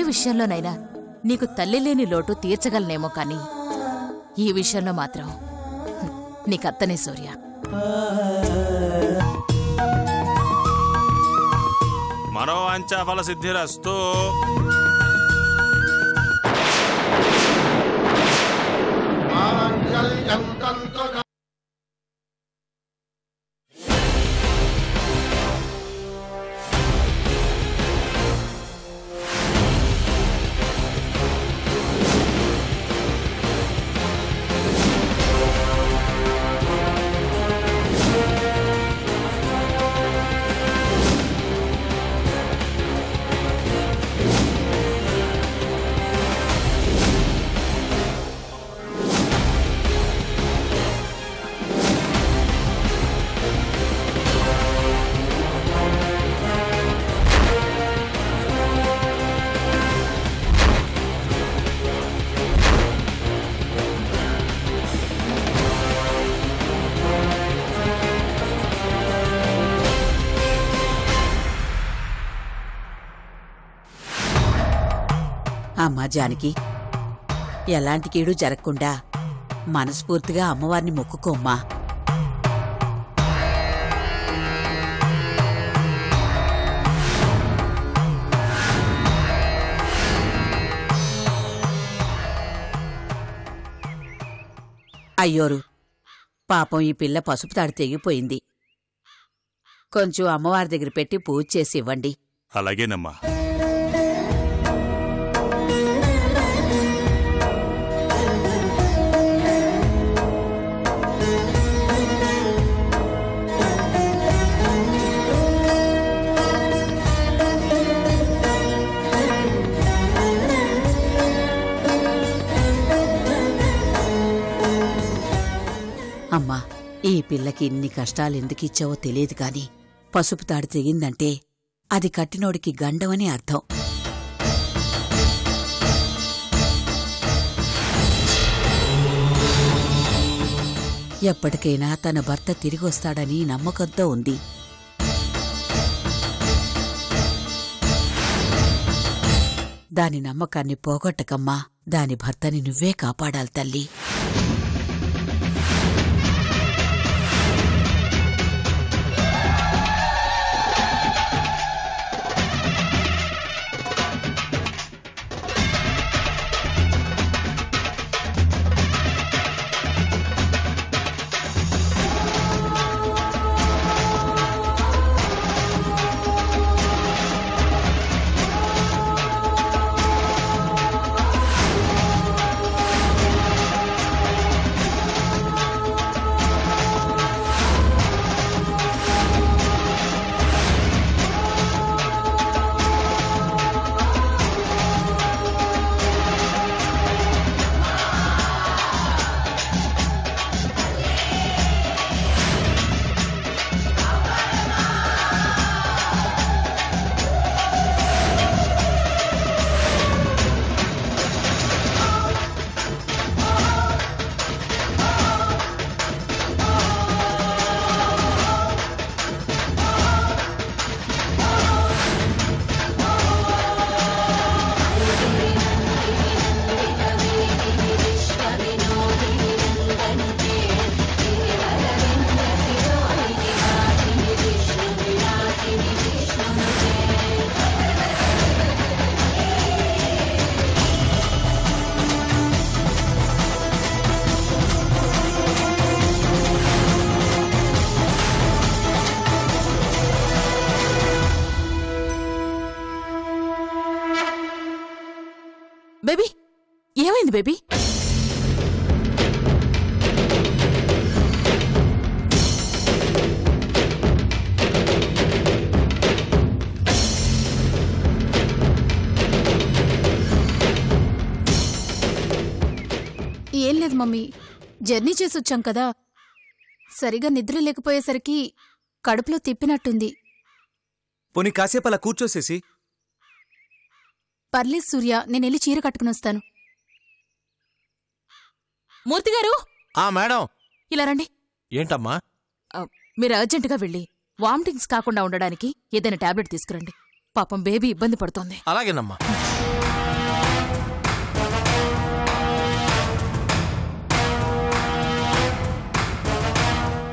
విషయంలోనైనా నీకు తల్లి లేని లోటు తీర్చగలనేమో కాని ఈ విషయంలో మాత్రం హ్మ్, నీకత్తనే సూర్య మనోవాంఛా ఫల సిద్ధిరస్తు అమ్మా జానకి ఎలాంటి కీడు జరగకుండా మనస్ఫూర్తిగా అమ్మవారిని మొక్కుకోమ్మా అయ్యోరు పాపం ఈ పిల్ల పసుపు తాడు తెగిపోయింది కొంచెం అమ్మవారి దగ్గర పెట్టి పూజ చేసి ఇవ్వండి అలాగేనమ్మా అమ్మా ఈ పిల్లకి ఇన్ని కష్టాలు ఎందుకిచ్చావో తెలియదు కాని పసుపు తాడు తెగిందంటే అది కట్టినోడికి గండమని అర్థం ఎప్పటికైనా తన భర్త తిరిగొస్తాడని నమ్మకంతో ఉంది దాని నమ్మకాన్ని పోగొట్టకమ్మా దాని భర్తని నువ్వే కాపాడాలి తల్లి బేబీ ఏమైంది బేబీ ఏం లేదు మమ్మీ జర్నీ చేసి వచ్చాం కదా సరిగా నిద్ర లేకపోయేసరికి కడుపులో తిప్పినట్టుంది పోనీ కాసేపు అలా కూర్చోసేసి పర్లేదు సూర్య నేను వెళ్ళి చీర కట్టుకుని వస్తాను మూర్తి గారు ఆ మేడం ఇలా రండి ఏంటమ్మా ఆ, మీరు అర్జెంటుగా వెళ్ళి వామిటింగ్స్ కాకుండా ఉండడానికి ఏదైనా టాబ్లెట్ తీసుకురండి పాపం బేబీ ఇబ్బంది పడుతోంది అలాగేనమ్మా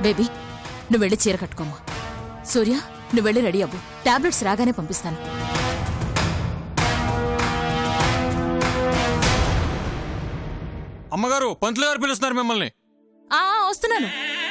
బేబీ నువ్వు వెళ్ళి చీర కట్టుకోమ్మా సూర్య నువ్వు వెళ్ళి రెడీ అవ్వు టాబ్లెట్స్ రాగానే పంపిస్తాను అమ్మగారు పంతులు గారు పిలుస్తున్నారు మిమ్మల్ని ఆ ఆ, వస్తున్నాను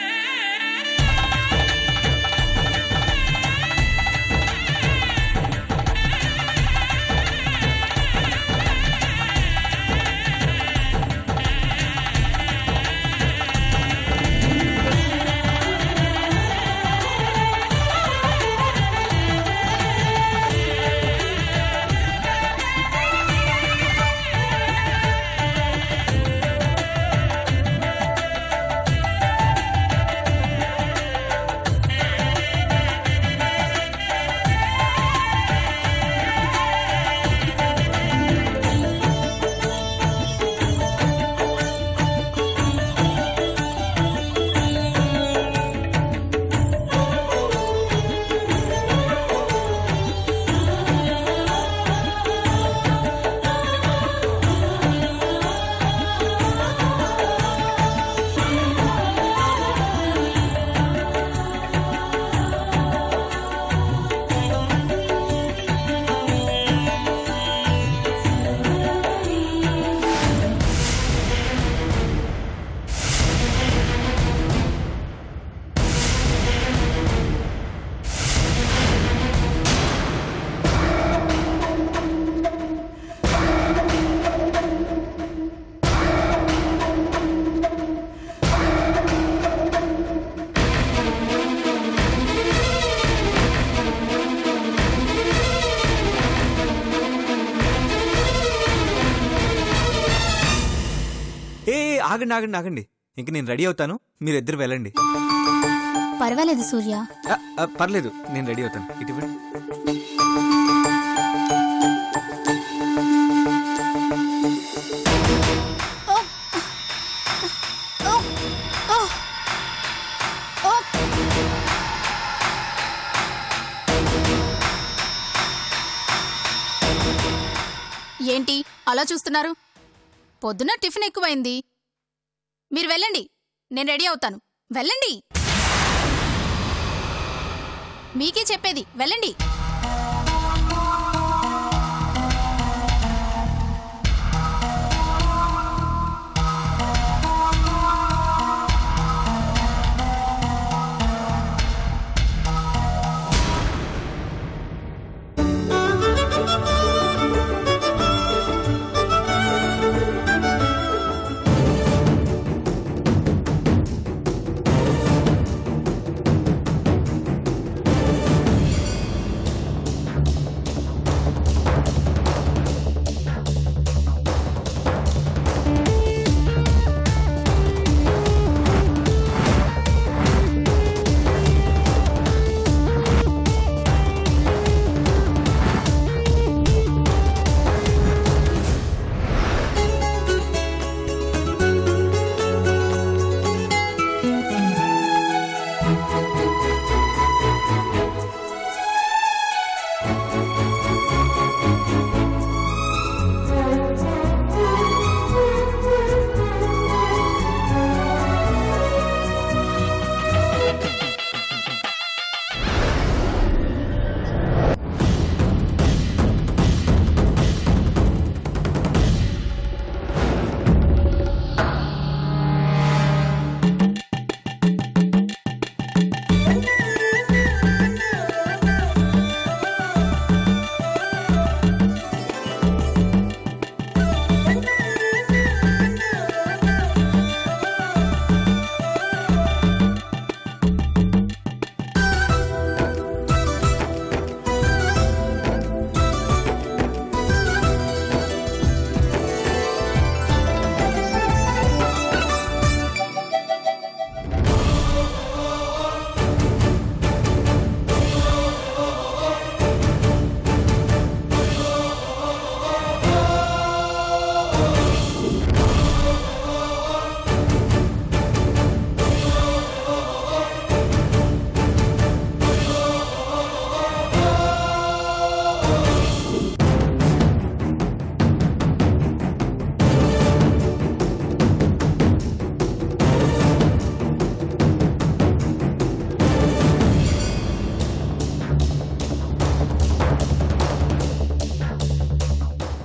ఏ ఏ, ఆగండి ఆగండి ఆగండి ఇంక నేను రెడీ అవుతాను మీరిద్దరు వెళ్ళండి పర్వాలేదు సూర్య ఆ, ఆ, పర్లేదు నేను రెడీ అవుతాను ఇటు ఇవ్వండి. ఏంటి అలా చూస్తున్నారు పొద్దున టిఫిన్ ఎక్కువైంది మీరు వెళ్ళండి నేను రెడీ అవుతాను వెళ్ళండి మీకే చెప్పేది వెళ్ళండి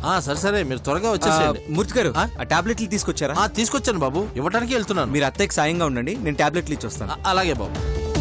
ఆ సరే సరే మీరు త్వరగా ఆ, వచ్చేసేయండి మూర్తి గారు ఆ? ఆ టాబ్లెట్లు తీసుకొచ్చారా ఆ తీసుకొచ్చాను బాబు ఇవ్వడానికి వెళ్తున్నాను మీరు అత్తయ్యకి సాయంగా ఉండండి నేను టాబ్లెట్లు ఇచ్చి వస్తాను ఆ, అలాగే బాబు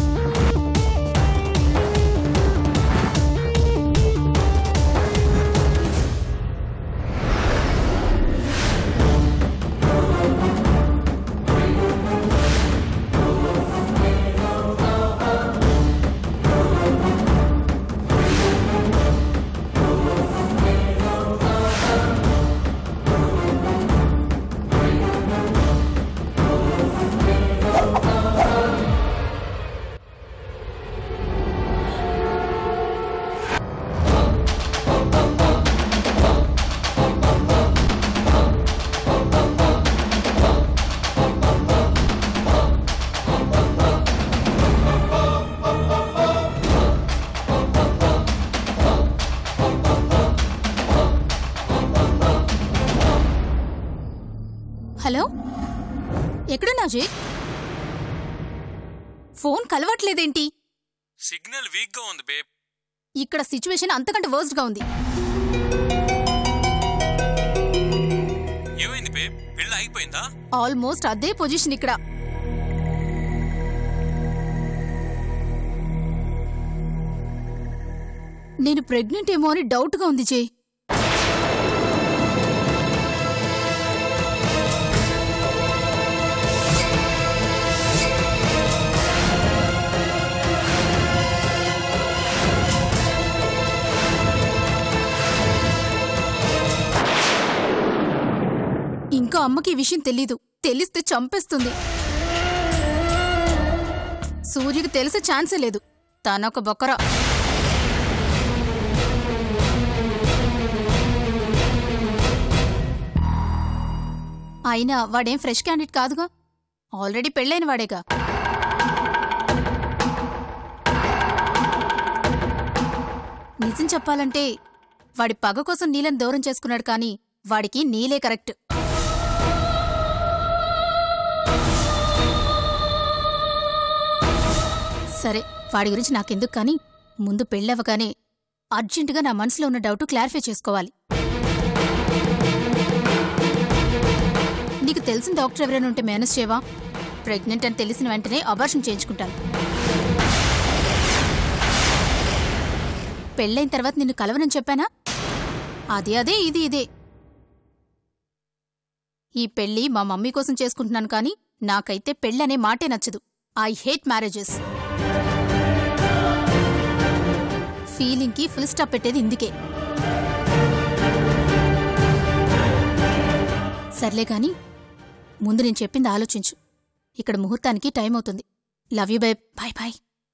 హలో ఎక్కడున్నా జే ఫోన్ కలవట్లేదేంటి సిగ్నల్ వీక్ గా ఉంది బేబ్ ఇక్కడ సిచ్యువేషన్ అంతకంటే వర్స్ట్ గా ఉంది ఏమైంది బేబ్ పెళ్ళి ఆగిపోయిందా ఆల్మోస్ట్ అదే పొజిషన్ ఇక్కడ నేను ప్రెగ్నెంట్ ఏమో అని డౌట్ గా ఉంది జే ఇంకా అమ్మకి ఈ విషయం తెలీదు తెలిస్తే చంపేస్తుంది సూర్యకి తెలిసే ఛాన్సే లేదు తనొక బొక్కరా అయినా వాడేం ఫ్రెష్ క్యాండిడేట్ కాదుగా ఆల్రెడీ పెళ్ళైన వాడేగా నిజం చెప్పాలంటే వాడి పగ కోసం నీళ్ళని దూరం చేసుకున్నాడు కానీ వాడికి నీలే కరెక్ట్ సరే వాడి గురించి నాకెందుకు కానీ ముందు పెళ్ళవగానే అర్జెంటుగా నా మనసులో ఉన్న డౌట్ క్లారిఫై చేసుకోవాలి నీకు తెలిసిన డాక్టర్ ఎవరైనా ఉంటే మేనేజ్ చేయవా ప్రెగ్నెంట్ అని తెలిసిన వెంటనే అబార్షన్ చేయించుకుంటాను పెళ్ళైన తర్వాత నిన్ను కలవనని చెప్పానా అదే అదే ఇది ఇదే ఈ పెళ్లి మా మమ్మీ కోసం చేసుకుంటున్నాను కానీ నాకైతే పెళ్ళనే మాటే నచ్చదు ఐ హేట్ మ్యారేజెస్ ఫీలింగ్కి ఫుల్ స్టాప్ పెట్టేది ఇందుకే సర్లే గాని ముందు నేను చెప్పింది ఆలోచించు ఇక్కడ ముహూర్తానికి టైం అవుతుంది love you bye bye bye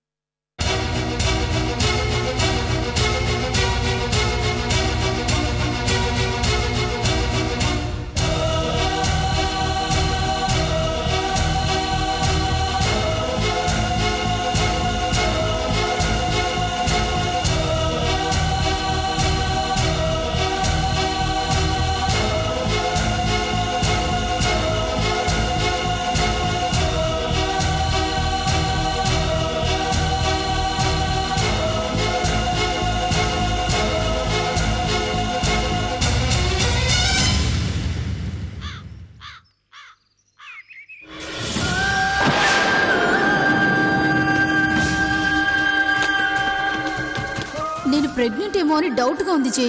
నేను ప్రెగ్నెంట్ ఏమో అని డౌట్గా ఉంది జే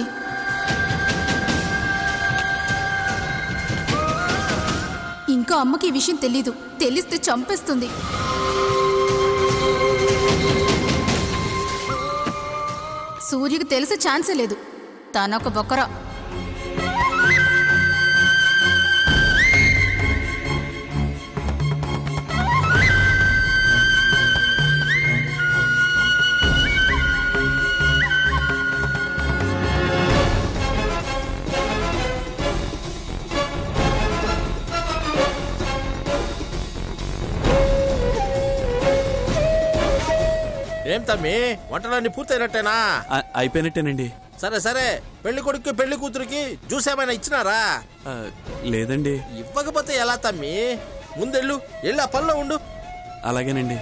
ఇంకా అమ్మకి ఈ విషయం తెలీదు తెలిస్తే చంపేస్తుంది సూర్యకి తెలిసే ఛాన్సే లేదు తనొక బొక్కరా ఏం తమ్మి వంటలన్నీ పూర్తయినట్టేనా ఆ- అయిపోయినట్టేనండి సరే సరే పెళ్లి కొడుకు పెళ్లి కూతురికి జ్యూస్ ఏమైనా ఇచ్చినారా ఆ, లేదండి ఇవ్వకపోతే ఎలా తమ్మి ముందెళ్ళు వెళ్ళి ఆ పనిలో ఉండు అలాగేనండి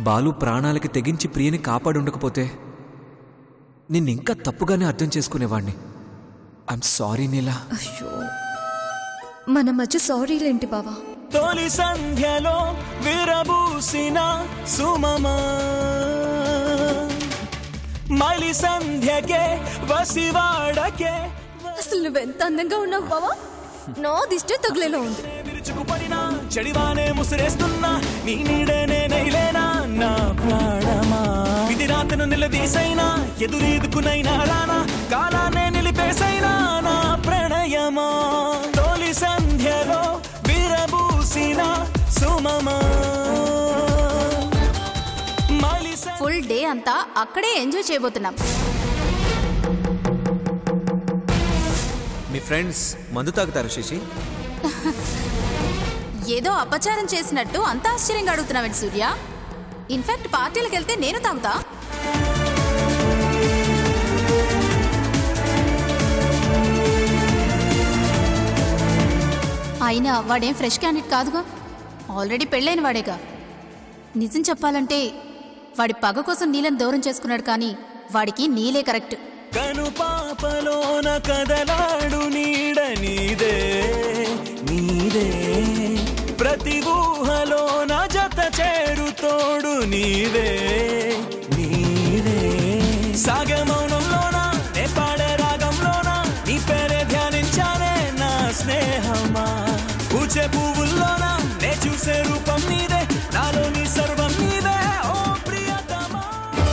బాలు ప్రాణాలకి తెగించి ప్రియని కాపాడుండకపోతే నిన్నింకా తప్పుగానే అర్థం చేసుకునేవాణ్ణి ఐఎమ్ సారీ నీలా అయ్యో మన మధ్య సారీలేంటి బావా తొలి సంధ్యలో విరబూసిన సుమమా మలి సంధ్యకే వసివాడకే అసలు నువ్వెంత అందంగా ఉన్నావు బావా నా దిష్టే తగిలేలా ఉంది విరుచుకుపడినా చెడివానే ముసిరేస్తున్నా నీ నీడనే నైలేనా నా ప్రాణమా ఇది రాతను నిలదీసైనా ఎదురీదుకునైనా రానా కాలానే నిలిపేసైనా నా ప్రణయమా తొలి సంధ్యలో విరబూసిన సుమమా మలి సంధ్య ఫుల్ డే అంతా అక్కడే ఎంజాయ్ చేయబోతున్నాం మీ ఫ్రెండ్స్ మందు తాగుతారు శశి ఏదో అపచారం చేసినట్టు అంత ఆశ్చర్యంగా అడుగుతున్నావేంటి సూర్య ఇన్ఫాక్ట్ పార్టీలకు వెళ్తే నేను తాగుతా అయినా వాడేం ఫ్రెష్ క్యాండిడేట్ కాదుగా ఆల్రెడీ పెళ్ళైన వాడేగా నిజం చెప్పాలంటే వాడి పగ కోసం నీళ్ళని దూరం చేసుకున్నాడు కానీ వాడికి నీలే కరెక్ట్ కను పాపలోన కదలాడు నీడ నీదే నీదే ప్రతి ఊహలోన జత చేరు తోడు నీదే నీదే సాగే మౌనంలోన నే పాడే రాగంలోన నీ పేరే ధ్యానించానే నా స్నేహమా పూచే పువ్వుల్లోన నే చూసే రూపం నీదే నాలో నీ సర్వం నీదే ఓ ప్రియతమా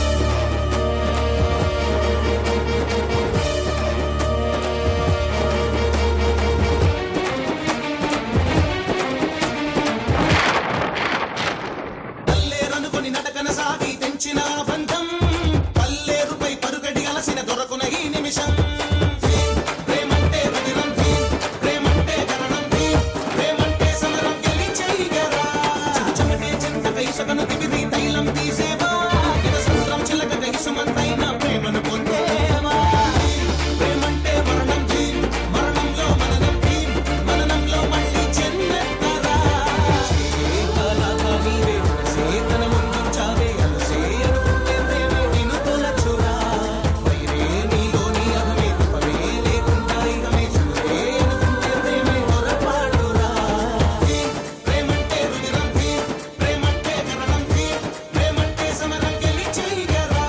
పల్లేరనుకొని నటకన సాగి తెంచిన బంధం పల్లేరుపై పరుగడి అలసిన దొరకున ఈ నిమిషం ధీం, ప్రేమంటే రుదిరం ధీం, ప్రేమంటే గరణం ధీం, ప్రేమంటే సమరం గెలిచేయగరా. చెమటే చింతకై సగను దివిది తైలం తీసేవా ఇద సముద్రం చిలకకై సుమంతైన ప్రేమను పొందేవా ధీం, ప్రేమంటే మరణం ధీం, మరణంలో మననం ధీం, మననంలో మళ్ళీ జన్మెత్తరా. కళాక నీవే సేతన ముందుంచావే అలసే అనుకుంటే ప్రేమే నిన్ను తొలచురా వైరే నీలోని అహమే తపవే లేకుండా ఇహమే సురే అనుకుంటే ప్రేమే పొరపాటురా ధీం, ప్రేమంటే రుదిరం ధీం, ప్రేమంటే కరణం ధీం, ప్రేమంటే సమరం గెలిచేయగరా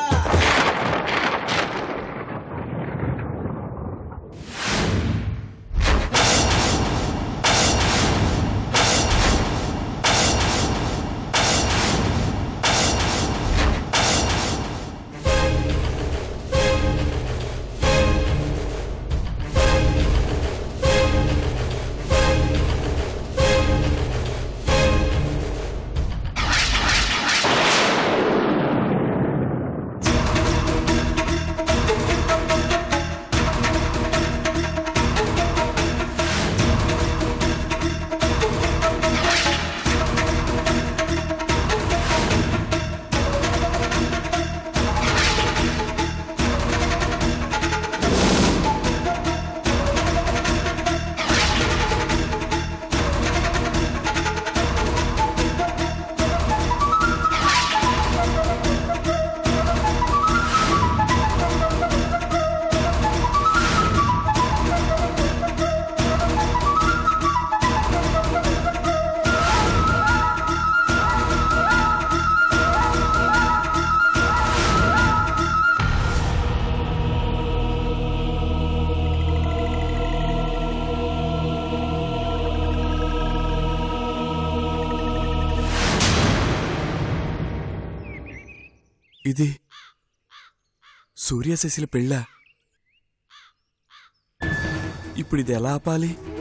ఇది సూర్యశశిల పెళ్ళ ఇప్పుడు ఇది ఎలా ఆపాలి